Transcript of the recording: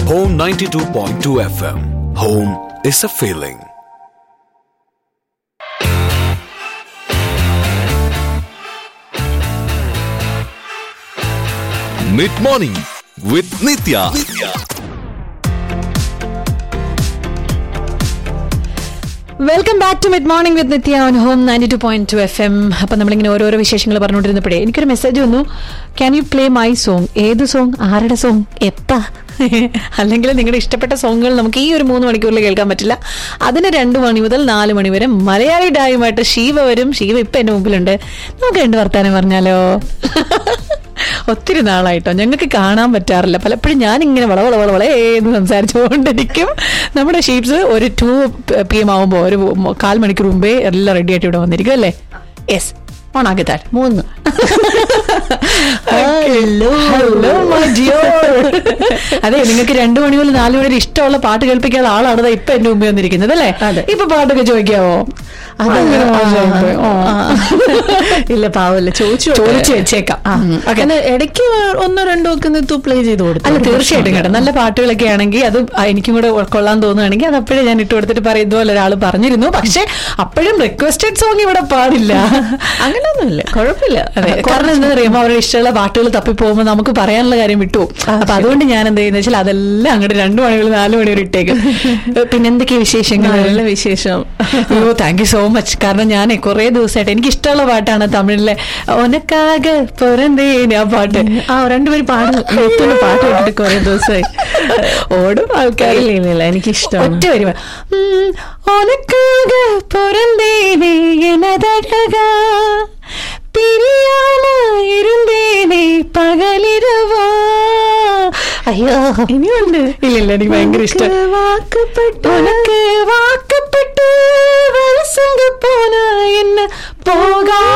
Home 92.2 FM. Home is a feeling. Mid morning with Nitya. Welcome back to mid morning with Nitya on home ninety two point two F M അപ്പം നമ്മളിങ്ങനെ ഓരോരോ വിശേഷങ്ങൾ പറഞ്ഞുകൊണ്ടിരുന്നപ്പോഴേ എനിക്കൊരു message വന്നു can you play my song ഏത് song ആരുടെ song എപ്പാ അല്ലെങ്കിൽ നിങ്ങളുടെ ഇഷ്ടപ്പെട്ട സോങ്ങുകൾ നമുക്ക് ഈ ഒരു മൂന്ന് മണിക്കൂറിൽ കേൾക്കാൻ പറ്റില്ല അതിന് രണ്ട് മണി മുതൽ നാല് മണി വരെ മലയാളി ഡായുമായിട്ട് ഷീവ വരും ഷീവ ഇപ്പം എൻ്റെ മുമ്പിലുണ്ട് നമുക്ക് രണ്ട് വർത്താനം പറഞ്ഞാലോ ഒത്തിരി നാളായിട്ടോ ഞങ്ങൾക്ക് കാണാൻ പറ്റാറില്ല പലപ്പോഴും ഞാൻ ഇങ്ങനെ വള വള വള വള എന്ന് സംസാരിച്ചുകൊണ്ടിരിക്കും നമ്മുടെ ഷീപ്സ് ഒരു ടു പി എം ആവുമ്പോൾ ഒരു കാൽ മണിക്കൂർ മുമ്പേ എല്ലാം റെഡി ആയിട്ട് ഇവിടെ വന്നിരിക്കും അല്ലേ യെസ് ഓണാക്കി താൻ മൂന്ന് ഹലോ ഹലോ അതെ നിങ്ങൾക്ക് രണ്ടു മണി മുതൽ നാല് മണി വരെ ഇഷ്ടമുള്ള പാട്ട് കേൾപ്പിക്കാനുള്ള ആളാണ് ദാ ഇപ്പൊ എന്റെ മുമ്പിൽ വന്നിരിക്കുന്നത് അല്ലേ ഇപ്പൊ പാട്ടൊക്കെ ചോദിക്കാവോ അങ്ങനെ മോശമായിപ്പോയി. ഓ. ഇല്ല പാവല്ല ചോദിച്ചു ചോദിച്ചു വെച്ചേക്കാം ഉം. Okay. അങ്ങനെ ഇടയ്ക്ക് ഒന്നോ രണ്ടോ ഒക്കെ നിത്തു പ്ലേ ചെയ്ത് കൊടുത്തു അല്ല തീർച്ചയായിട്ടും കേട്ടോ നല്ല പാട്ടുകളൊക്കെ ആണെങ്കിൽ അത് എനിക്കും കൂടെ കൊള്ളാൻ തോന്നുകയാണെങ്കിൽ അത് അപ്പോഴേ ഞാൻ ഇട്ട് കൊടുത്തിട്ട് പറയും ഇതുപോലെ ഒരാൾ പറഞ്ഞിരുന്നു പക്ഷെ അപ്പോഴും റിക്വസ്റ്റഡ് സോങ് ഇവിടെ പാടില്ല അങ്ങനെയൊന്നുമില്ല കുഴപ്പമില്ല അതെ കാരണം എന്താ പറയുമ്പോൾ അവരുടെ ഇഷ്ടമുള്ള പാട്ടുകൾ തപ്പി പോകുമ്പോൾ നമുക്ക് പറയാനുള്ള കാര്യം വിട്ടു അപ്പൊ അതുകൊണ്ട് ഞാൻ എന്ത് ചെയ്യുന്ന വെച്ചാൽ അതെല്ലാം അങ്ങോട്ട് രണ്ടു മണി മുതൽ നാല് മണി വരെ ഇട്ടേക്കും പിന്നെ എന്തൊക്കെയാ വിശേഷങ്ങൾ നല്ല വിശേഷം അയ്യോ താങ്ക് യു സോ മച്ച് കാരണം ഞാൻ കുറെ ദിവസമായിട്ട് എനിക്ക് ഇഷ്ടമുള്ള പാട്ടാണ് തമിഴിലെ ഒനക്കാക പൊറന്തേന് ആ പാട്ട് ആ രണ്ടുപേരും പാടും നിത്തുള്ള പാട്ട് കേട്ടിട്ട് കുറെ ദിവസമായി ഓടും ആൾക്കാർ ഇല്ല ഇല്ല ഇല്ല എനിക്ക് ഇഷ്ടമാണ് ഒറ്റ വരുമ ഉനക്കാക പൊറന്തേനെ எனதழகா பிரியாம இருந்தேனே பகலிரவா അയ്യോ ഇനിയുണ്ട് ഇല്ല ഇല്ല എനിക്ക് ഭയങ്കര ഇഷ്ടം വാക്കപ്പെട്ട உனக்கு வாக்கப்பட்டு வயசுங்க போன என்ன போகா